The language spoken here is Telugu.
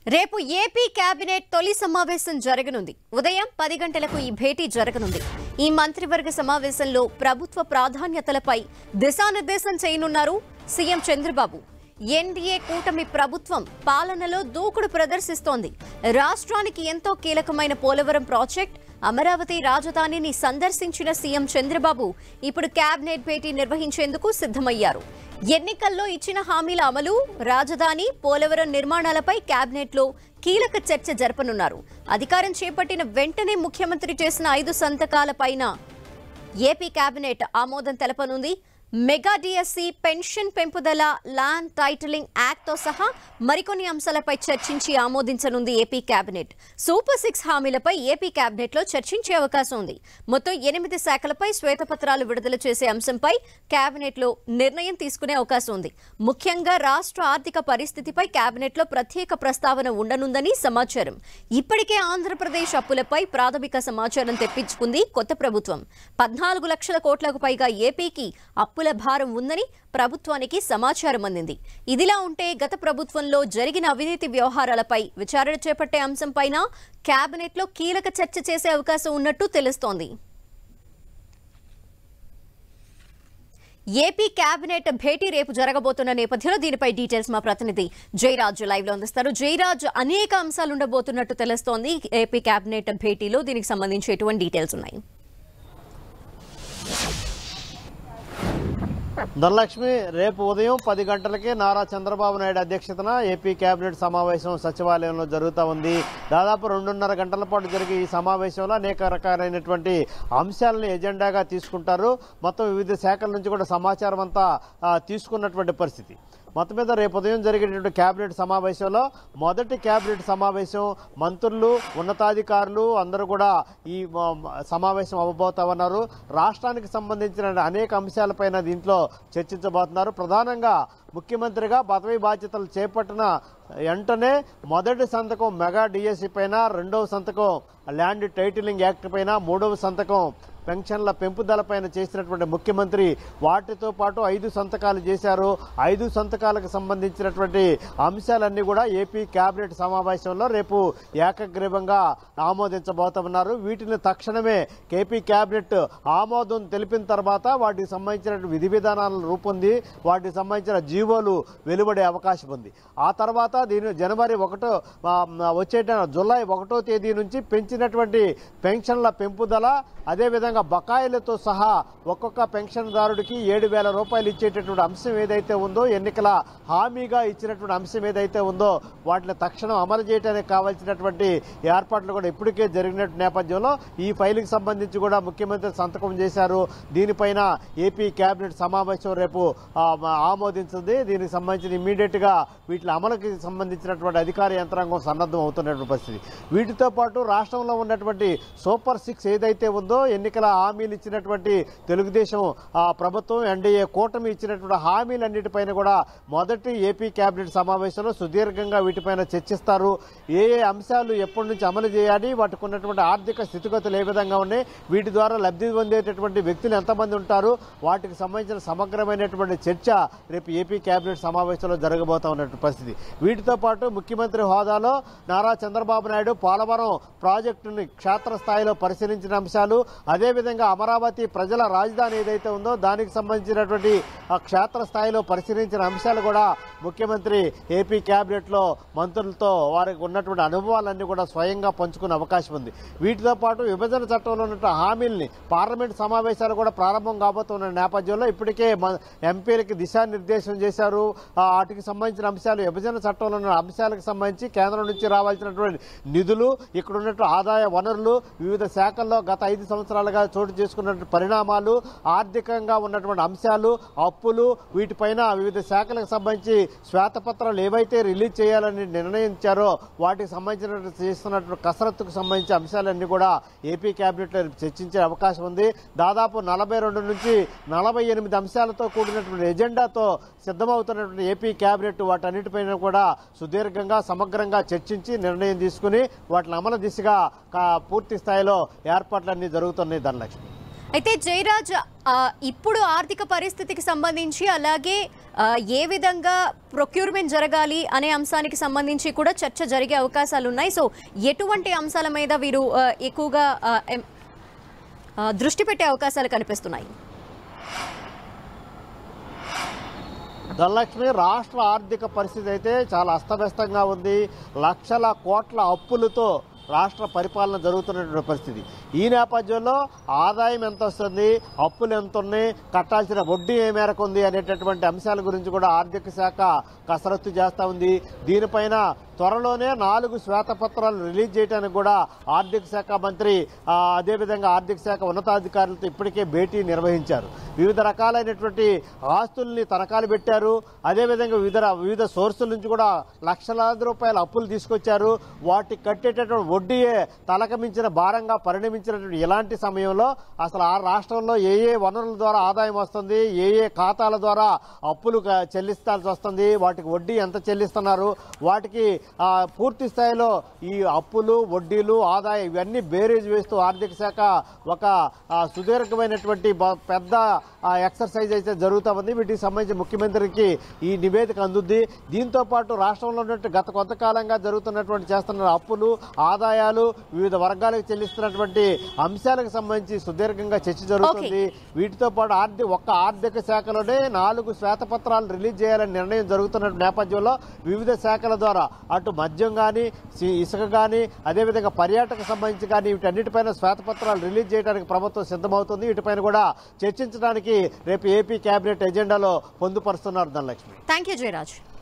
రేపు ఏపీ కేబినెట్ తొలి సమావేశం జరగనుంది ఉదయం పది గంటలకు ఈ భేటీ జరగనుంది ఈ మంత్రివర్గ సమావేశంలో ప్రభుత్వ ప్రాధాన్యతలపై దిశానిర్దేశం చేయనున్నారు సీఎం చంద్రబాబు ఎన్డీఏ కూటమి ప్రభుత్వం పాలనలో దూకుడు ప్రదర్శిస్తోంది రాష్ట్రానికి ఎంతో కీలకమైన పోలవరం ప్రాజెక్ట్ అమరావతి రాజధానిని సందర్శించిన సీఎం చంద్రబాబు ఇప్పుడు కేబినెట్ భేటీ నిర్వహించేందుకు సిద్ధమయ్యారు ఎన్నికల్లో ఇచ్చిన హామీల అమలు రాజధాని పోలవరం నిర్మాణాలపై కేబినెట్లో కీలక చర్చ జరపనున్నారు అధికారం చేపట్టిన వెంటనే ముఖ్యమంత్రి చేసిన ఐదు సంతకాలపైన ఏపీ కేబినెట్ ఆమోదం తెలపనుంది మెగా డిఎస్సి పెన్షన్ పెంపుదల ల్యాండ్ టైటిలింగ్ యాక్ట్ తో సహా మరికొన్ని అంశాలపై చర్చించి ఆమోదించనుంది ఏపీ కేబినెట్ సూపర్ సిక్స్ హామీలపై ఏపీ కేబినెట్ లో చర్చించే అవకాశం ఉంది మొత్తం ఎనిమిది శాఖలపై శ్వేతపత్రాలు విడుదల చేసే అంశంపై కేబినెట్ లో నిర్ణయం తీసుకునే అవకాశం ఉంది ముఖ్యంగా రాష్ట్ర ఆర్థిక పరిస్థితిపై కేబినెట్ లో ప్రత్యేక ప్రస్తావన ఉండనుందని సమాచారం ఇప్పటికే ఆంధ్రప్రదేశ్ అప్పులపై ప్రాథమిక సమాచారం తెప్పించుకుంది కొత్త ప్రభుత్వం పద్నాలుగు లక్షల కోట్లకు పైగా ఏపీకి అప్పుల భారం ఉందని ప్రభుత్వానికి సమాచారం అందింది ఇదిలా ఉంటే గత ప్రభుత్వంలో జరిగిన అవినీతి వ్యవహారాలపై విచారణ చేపట్టే అంశంపైన కేబినెట్లో కీలక చర్చ చేసే అవకాశం ఉన్నట్టు తెలుస్తోంది ఏపీ కేబినెట్ భేటీ రేపు జరగబోతున్న నేపథ్యంలో దీనిపై డీటెయిల్స్ మా ప్రతినిధి జయరాజ్ లైవ్ లో అందిస్తారు జయరాజ్ అనేక అంశాలు ఉండబోతున్నట్టు తెలుస్తోంది ఏపీ కేబినెట్ భేటీలో దీనికి సంబంధించి ఎటువంటి డీటెయిల్స్ ఉన్నాయి ధనలక్ష్మి రేపు ఉదయం పది గంటలకే నారా చంద్రబాబు నాయుడు అధ్యక్షతన ఏపీ కేబినెట్ సమావేశం సచివాలయంలో జరుగుతూ ఉంది దాదాపు రెండున్నర గంటల పాటు జరిగే ఈ సమావేశంలో అనేక రకాలైనటువంటి అంశాలను ఎజెండాగా తీసుకుంటారు మొత్తం వివిధ శాఖల నుంచి కూడా సమాచారం అంతా ఆ, తీసుకున్నటువంటి పరిస్థితి మొత్తం మీద రేపు ఉదయం జరిగేటటువంటి కేబినెట్ సమావేశంలో మొదటి కేబినెట్ సమావేశం మంత్రులు ఉన్నతాధికారులు అందరూ కూడా ఈ మ- సమావేశం అవ్వబోతా ఉన్నారు రాష్ట్రానికి సంబంధించిన అనేక అంశాలపైన దీంట్లో చర్చించబోతున్నారు ప్రధానంగా ముఖ్యమంత్రిగా పదవి బాధ్యతలు చేపట్టిన వెంటనే మొదటి సంతకం మెగా డిఎస్సి పైన రెండవ సంతకం ల్యాండ్ టైటిలింగ్ యాక్ట్ పైన మూడవ సంతకం పెన్షన్ల పెంపుదల పైన చేసినటువంటి ముఖ్యమంత్రి వాటితో పాటు ఐదు సంతకాలు చేశారు ఐదు సంతకాలకు సంబంధించినటువంటి అంశాలన్నీ కూడా ఏపీ కేబినెట్ సమావేశంలో రేపు ఏకగ్రీవంగా ఆమోదించబోతున్నారు వీటిని తక్షణమే ఏపీ కేబినెట్ ఆమోదం తెలిపిన తర్వాత వాటికి సంబంధించిన విధి విధానాలను రూపొంది వాటికి సంబంధించిన జీవోలు వెలువడే అవకాశం ఉంది ఆ తర్వాత దీని జనవరి ఒకటో ఆ, వచ్చేట జులై ఒకటో తేదీ నుంచి పెంచినటువంటి పెన్షన్ల పెంపుదల అదేవిధంగా బకాయిలతో సహా ఒక్కొక్క పెన్షన్దారుడికి ఏడు వేల రూపాయలు ఇచ్చేటటువంటి అంశం ఏదైతే ఉందో ఎన్నికల హామీగా ఇచ్చినటువంటి అంశం ఏదైతే ఉందో వాటిని తక్షణం అమలు చేయడానికి కావాల్సినటువంటి ఏర్పాట్లు కూడా ఇప్పటికే జరిగిన నేపథ్యంలో ఈ ఫైలుకి సంబంధించి కూడా ముఖ్యమంత్రి సంతకం చేశారు దీనిపైన ఏపీ కేబినెట్ సమావేశం రేపు ఆ, ఆమోదించింది దీనికి సంబంధించిన ఇమీడియట్ గా వీటి అమలుకి సంబంధించినటువంటి అధికార యంత్రాంగం సన్నద్ధం అవుతున్నటువంటి పరిస్థితి వీటితో పాటు రాష్ట్రంలో ఉన్నటువంటి సూపర్ సిక్స్ ఏదైతే ఉందో ఎన్నికల హామీలు ఇచ్చినటువంటి తెలుగుదేశం ఆ, ప్రభుత్వం ఎన్డీఏ కూటమి ఇచ్చినటువంటి హామీలన్నిటిపైన కూడా మొదటి ఏపీ కేబినెట్ సమావేశంలో సుదీర్ఘంగా వీటిపైన చర్చిస్తారు ఏ ఏ అంశాలు ఎప్పటి నుంచి అమలు చేయాలి వాటికి ఉన్నటువంటి ఆర్థిక స్థితిగతులు ఏ విధంగా ఉన్నాయి వీటి ద్వారా లబ్ధి పొందేటటువంటి వ్యక్తులు ఎంతమంది ఉంటారు వాటికి సంబంధించిన సమగ్రమైనటువంటి చర్చ రేపు ఏపీ కేబినెట్ సమావేశంలో జరగబోతా ఉన్నటువంటి పరిస్థితి వీటితో పాటు ముఖ్యమంత్రి హోదాలో నారా చంద్రబాబు నాయుడు పోలవరం ప్రాజెక్టుని క్షేత్రస్థాయిలో పరిశీలించిన అంశాలు అదేవిధంగా అమరావతి ప్రజల రాజధాని ఏదైతే ఉందో దానికి సంబంధించినటువంటి ఆ క్షేత్రస్థాయిలో పరిశీలించిన అంశాలు కూడా ముఖ్యమంత్రి ఏపీ కేబినెట్ లో మంత్రులతో వారికి ఉన్నటువంటి అనుభవాలన్నీ కూడా స్వయంగా పంచుకునే అవకాశం ఉంది వీటితో పాటు విభజన చట్టంలో ఉన్న హామీల్ని పార్లమెంట్ సమావేశాలు కూడా ప్రారంభం కాబోతున్న నేపథ్యంలో ఇప్పటికే మ- ఎంపీలకి దిశానిర్దేశం చేశారు ఆ, వాటికి సంబంధించిన అంశాలు విభజన చట్టంలో ఉన్న అంశాలకు సంబంధించి కేంద్రం నుంచి రావాల్సినటువంటి నిధులు ఇక్కడ ఉన్నటువంటి ఆదాయ వనరులు వివిధ శాఖల్లో గత ఐదు సంవత్సరాలుగా చోటు చేసుకున్నటువంటి పరిణామాలు ఆర్థికంగా ఉన్నటువంటి అంశాలు అప్పులు వీటిపైన వివిధ శాఖలకు సంబంధించి శ్వేతపత్రాలు ఏవైతే రిలీజ్ చేయాలని నిర్ణయించారో వాటికి సంబంధించిన చేస్తున్నటువంటి కసరత్తుకు సంబంధించిన అంశాలన్నీ కూడా ఏపీ కేబినెట్ లో చర్చించే అవకాశం ఉంది దాదాపు నలభై రెండు నుంచి నలభై ఎనిమిది అంశాలతో కూడినటువంటి ఎజెండాతో సిద్ధమవుతున్నటువంటి ఏపీ కేబినెట్ వాటన్నిటిపైన కూడా సుదీర్ఘంగా సమగ్రంగా చర్చించి నిర్ణయం తీసుకుని వాటిని అమలు దిశగా కా- పూర్తి స్థాయిలో ఏర్పాట్లన్నీ జరుగుతున్నాయి ధనలక్ష్మి అయితే జయరాజ్ ఆ, ఇప్పుడు ఆర్థిక పరిస్థితికి సంబంధించి అలాగే ఆ, ఏ విధంగా ప్రొక్యూర్మెంట్ జరగాలి అనే అంశానికి సంబంధించి కూడా చర్చ జరిగే అవకాశాలు ఉన్నాయి సో ఎటువంటి అంశాల మీద వీరు ఆ, ఎక్కువగా ఆ, ఎం- ఆ, దృష్టి పెట్టే అవకాశాలు కనిపిస్తున్నాయి ధనలక్ష్మి రాష్ట్ర ఆర్థిక పరిస్థితి అయితే చాలా అస్తవ్యస్తంగా ఉంది లక్షల కోట్ల అప్పులతో రాష్ట్ర పరిపాలన జరుగుతున్నటువంటి పరిస్థితి ఈ నేపథ్యంలో ఆదాయం ఎంత వస్తుంది అప్పులు ఎంత ఉన్నాయి కట్టాల్సిన వడ్డీ ఏ మేరకు ఉంది అనేటటువంటి అంశాల గురించి కూడా ఆర్థిక శాఖ కసరత్తు చేస్తూ ఉంది దీనిపైన త్వరలోనే నాలుగు శ్వేతపత్రాలు రిలీజ్ చేయడానికి కూడా ఆర్థిక శాఖ మంత్రి ఆ, అదేవిధంగా ఆర్థిక శాఖ ఉన్నతాధికారులతో ఇప్పటికే భేటీ నిర్వహించారు వివిధ రకాలైనటువంటి ఆస్తుల్ని తనఖాలు పెట్టారు అదేవిధంగా వివిధ వివిధ సోర్సుల నుంచి కూడా లక్షలాది రూపాయల అప్పులు తీసుకొచ్చారు వాటికి కట్టేటటువంటి వడ్డీయే తలక మించిన భారంగా పరిణమించినటువంటి ఇలాంటి సమయంలో అసలు ఆ రాష్ట్రంలో ఏ ఏ వనరుల ద్వారా ఆదాయం వస్తుంది ఏ ఏ ఖాతాల ద్వారా అప్పులు క- చెల్లిస్తాల్సి వస్తుంది వాటికి వడ్డీ ఎంత చెల్లిస్తున్నారు వాటికి ఆ, పూర్తి స్థాయిలో ఈ అప్పులు వడ్డీలు ఆదాయం ఇవన్నీ బేరేజ్ వేస్తూ ఆర్థిక శాఖ ఒక ఆ, సుదీర్ఘమైనటువంటి బ- పెద్ద ఆ, ఎక్సర్సైజ్ అయితే జరుగుతూ ఉంది వీటికి సంబంధించి ముఖ్యమంత్రికి ఈ నివేదిక అందుద్ది దీంతో పాటు రాష్ట్రంలో ఉన్నటువంటి గత కొంతకాలంగా జరుగుతున్నటువంటి చేస్తున్న అప్పులు ఆదాయాలు వివిధ వర్గాలకు చెల్లిస్తున్నటువంటి అంశాలకు సంబంధించి సుదీర్ఘంగా చర్చ జరుగుతుంది వీటితో పాటు ఆర్థిక ఒక్క ఆర్థిక శాఖలోనే నాలుగు శ్వేతపత్రాలు రిలీజ్ చేయాలని నిర్ణయం జరుగుతున్న నేపథ్యంలో వివిధ శాఖల ద్వారా అటు మద్యం కానీ ఇసుక కానీ అదేవిధంగా పర్యాటక సంబంధించి కానీ వీటన్నిటిపైన శ్వేతపత్రాలు రిలీజ్ చేయడానికి ప్రభుత్వం సిద్ధమవుతుంది వీటిపైన కూడా చర్చించడానికి రేపు ఏపీ కేబినెట్ ఎజెండాలో పొందుపరుస్తున్నారు ధనలక్ష్మి థ్యాంక్ యూ జయరాజ్